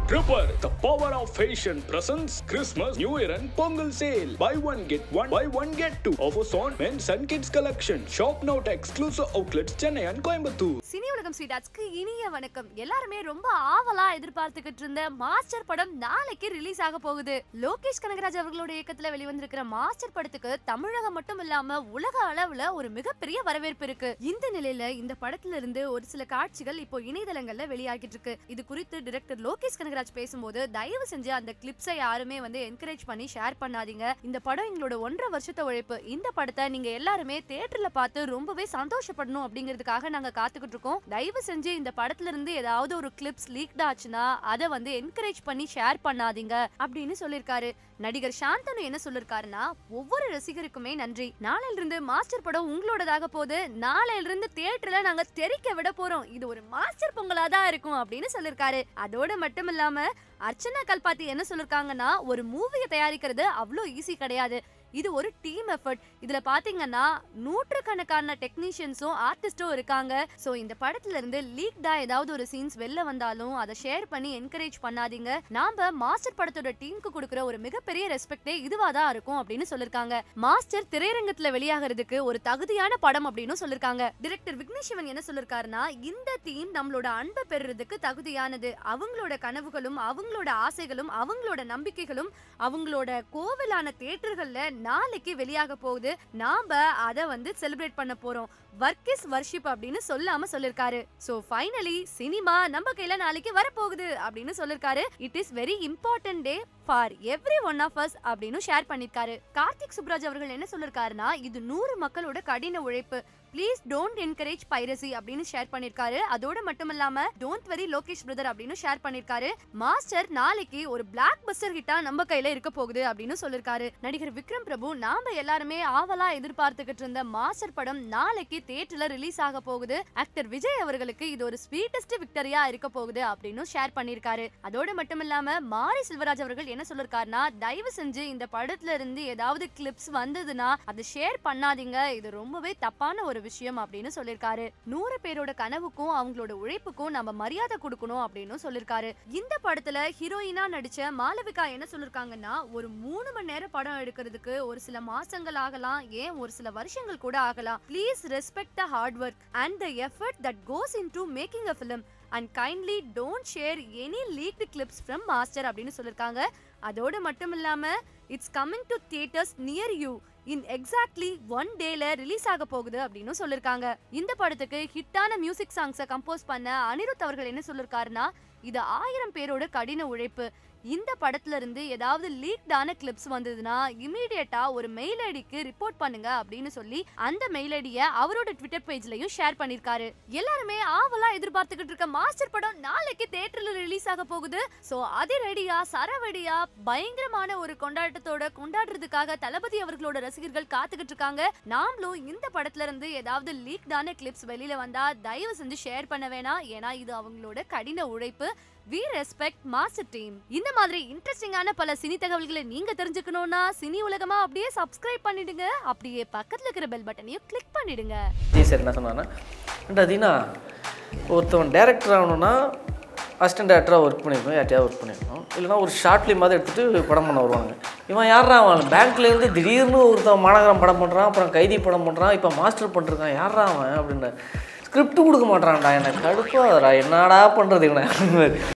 Prepare the power of fashion presents Christmas, New Year and Pongal sale. Buy one get one, buy one get two. Offers on men's and kids collection. Shop now at exclusive outlets Chennai and Coimbatore. Cini Ulagam ஸ்வீடாட்ஸ்க்கு இனிய வணக்கம் எல்லாருமே ரொம்ப ஆவலா எதிர்பார்த்துக்கிட்டு இருந்த master படம் நாளைக்கு ரிலீஸ் ஆக போகுது லோகேஷ் கனகராஜ் அவர்களோட இயக்கத்துல வெளிவந்திருக்கிற மாஸ்டர் படத்துக்கு தமிழகம் மட்டும் இல்லாம உலக அளவுல ஒரு மிகப்பெரிய வரவேற்பு இருக்கு இந்த நிலையில இந்த படத்துல இருந்து ஒரு சில காட்சிகள் இப்போ இணையதளங்கள்ல வெளியாகிட்டு இருக்கு இது குறித்து டிரெக்டர் லோகேஷ் கனகராஜ் பேசும்போது தயவு செஞ்சு அந்த கிளிப்ஸை யாருமே வந்து என்கரேஜ் பண்ணி ஷேர் பண்ணாதீங்க இந்த படம் எங்களோட ஒன்றரை வருஷத்த உழைப்பு இந்த படத்தை நீங்க எல்லாருமே தியேட்டர்ல பார்த்து ரொம்பவே சந்தோஷப்படணும் அப்படிங்கிறதுக்காக நாங்க காத்துக்கிட்டு இருக்கோம் தயவு செஞ்சு இந்த படத்துல இருந்து ஏதாவது ஒரு கிளிப்ஸ் லீக்ட் ஆச்சுன்னா அதை வந்து என்கரேஜ் பண்ணி ஷேர் பண்ணாதீங்க அப்படின்னு சொல்லிருக்காரு நடிகர் சாந்தனு என்ன சொல்லிருக்காருன்னா ஒவ்வொரு ரசிகருக்குமே நன்றி நாளையில இருந்து மாஸ்டர் படம் உங்களோடதாக போது நாளையில இருந்து தியேட்டர்ல நாங்க தெரிக்க விட போறோம் இது ஒரு மாஸ்டர் பொங்கலா தான் இருக்கும் அப்படின்னு சொல்லிருக்காரு அதோட மட்டும் இல்லாம அர்ச்சனா கல்பாத்தி என்ன சொல்லிருக்காங்கன்னா ஒரு மூவியை தயாரிக்கிறது அவ்வளோ ஈஸி கிடையாது இது ஒரு டீம் எஃபர்ட் இதுல பாத்தீங்கன்னா நூற்றுக்கணக்கான டெக்னீஷியன்ஸும் ஆர்டிஸ்டும் இருக்காங்க சோ இந்த படத்துல இருந்து லீக்டா ஏதாவது ஒரு சீன்ஸ் வெளில வந்தாலும் அதை ஷேர் பண்ணி என்கரேஜ் பண்ணாதீங்க நாம மாஸ்டர் படத்தோட டீமுக்கு கொடுக்குற ஒரு மிகப்பெரிய ரெஸ்பெக்டே இதுவா தான் இருக்கும் அப்படின்னு சொல்லிருக்காங்க மாஸ்டர் திரையரங்கத்துல வெளியாகிறதுக்கு ஒரு தகுதியான படம் அப்படின்னு சொல்லிருக்காங்க டிரெக்டர் விக்னேஷ்வன் என்ன சொல்லிருக்காருன்னா இந்த டீம் நம்மளோட அன்பை பெறுறதுக்கு தகுதியானது அவங்களோட கனவுகளும் அவங்களோட ஆசைகளும் அவங்களோட நம்பிக்கைகளும் அவங்களோட கோவிலான தேட்டர்கள்ல நாளைக்கு வெளியாக போகுது நாம அத வந்து செலிப்ரேட் பண்ண போறோம் ஒர்க் இஸ் வர்ஷிப் அப்படின்னு சொல்லாம சொல்லிருக்காரு சோ ஃபைனலி சினிமா நம்ம கையில நாளைக்கு வரப்போகுது அப்படின்னு சொல்லிருக்காரு it is very important day for everyone of us அப்படின்னு ஷேர் பண்ணிருக்காரு கார்த்திக் சுப்ராஜ் அவர்கள் என்ன சொல்லிருக்காருன்னா இது நூறு மக்களோட கடின உழைப்பு ப்ளீஸ் டோன்ட் என்கரேஜ் பைரசி அப்படின்னு ஷேர் பண்ணிருக்காரு அதோட மட்டும் இல்லாம டோன்ட் வெரி லோகேஷ் பிரதர் அப்படின்னு ஷேர் பண்ணிருக்காரு மாஸ்டர் நாளைக்கு ஒரு பிளாக் பஸ்டர் ஹிட்டா நம்ம கையில இருக்க போகுது அப்படின்னு சொல்லிருக்காரு நடிகர் விக்ரம் பிரபு நாம எல்லாருமே ஆவலா எதிர்பார்த்துக்கிட்டு இருந்த மாஸ்டர் படம் நாளைக்கு தியேட்டர்ல ரிலீஸ் ஆக போகுது ஆக்டர் விஜய் அவர்களுக்கு இது ஒரு ஸ்வீட்டஸ்ட் விக்டரியா இருக்க போகுது அப்படின்னு ஷேர் பண்ணிருக்காரு அதோட மட்டும் இல்லாம மாரி செல்வராஜ் அவர்கள் என்ன சொல்லிருக்காருன்னா தயவு செஞ்சு இந்த படத்துல இருந்து ஏதாவது கிளிப்ஸ் வந்ததுன்னா அதை ஷேர் பண்ணாதீங்க இது ரொம்பவே தப்பான ஒரு விஷயம் அப்படின்னு சொல்லிருக்காரு நூறு பேரோட கனவுக்கும் அவங்களோட உழைப்புக்கும் நம்ம மரியாதை கொடுக்கணும் அப்படின்னு சொல்லிருக்காரு இந்த படத்துல ஹீரோயினா நடிச்ச மாளவிகா என்ன சொல்லிருக்காங்கன்னா ஒரு மூணு மணி நேரம் படம் எடுக்கிறதுக்கு ஒரு சில மாசங்கள் ஆகலாம் ஏன் ஒரு சில வருஷங்கள் கூட ஆகலாம் please respect the hard work and the effort that goes into making a film and kindly don't share any leaked clips from Master அப்படின்னு சொல்லிருக்காங்க அதோட மட்டும் இல்லாம it's coming to theatres near you in exactly one டேல release ஆக போகுது அப்படின்னு சொல்லிருக்காங்க இந்த படத்துக்கு ஹிட்டான மியூசிக் சாங்ஸை கம்போஸ் பண்ண அனிருத் அவர்கள் என்ன சொல்லிருக்காருன்னா இது ஆயிரம் பேரோட கடின உழைப்பு இந்த படத்துல இருந்து ஏதாவது லீக்டான கிளிப்ஸ் வந்ததுன்னா இமீடியட்டா ஒரு மெயில் ஐடிக்கு ரிப்போர்ட் பண்ணுங்க அப்படின்னு சொல்லி அந்த மெயில் ஐடிய அவரோட ட்விட்டர் பேஜ்லயும் ஷேர் பண்ணிருக்காரு எல்லாருமே ஆவலா எதிர்பார்த்துக்கிட்டு இருக்க மாஸ்டர் படம் நாளைக்கு தியேட்டர்ல ரிலீஸ் ஆக போகுது சோ அதிரடியா சரவடியா பயங்கரமான ஒரு கொண்டாட்டத்தோட கொண்டாடுறதுக்காக தளபதி அவர்களோட ரசிகர்கள் காத்துக்கிட்டு இருக்காங்க நாமளும் இந்த படத்துல இருந்து ஏதாவது லீக்டான கிளிப்ஸ் வெளியில வந்தா தயவு செஞ்சு ஷேர் பண்ண வேணாம் ஏன்னா இது அவங்களோட கடின உழைப்பு வி ரெஸ்பெக்ட் மாஸ்டர் டீம் இந்த மாதிரி இன்ட்ரெஸ்டிங்கான பல சினி தகவல்களை நீங்க தெரிஞ்சுக்கணும்னா சினி உலகமா அப்படியே சப்ஸ்கிரைப் பண்ணிடுங்க அப்படியே பக்கத்துல இருக்கிற பெல் பட்டனையும் கிளிக் பண்ணிடுங்க ஜி சார் என்ன சொன்னான்னா ஏன்டா தீனா ஒருத்தவன் டேரக்டர் ஆகணும்னா அசிஸ்டன்ட் டேரக்டராக ஒர்க் பண்ணியிருக்கணும் யார்ட்டையாவது ஒர்க் பண்ணியிருக்கணும் இல்லைனா ஒரு ஷார்ட் ஃபிலிம் மாதிரி எடுத்துகிட்டு படம் பண்ண வருவாங்க இவன் யாரா அவன் பேங்க்லேருந்து திடீர்னு ஒருத்தன் மாநகரம் படம் பண்ணுறான் அப்புறம் கைதி படம் பண்ணுறான் இப்போ மாஸ்டர் பண்ணிருக்கான் யாரா அவன் அப்படின்னு ஸ்கிரிப்ட் கொடுக்க மாட்டான்டா எனக்கு கடுப்பாதடா என்னடா பண்ணுறது இவனை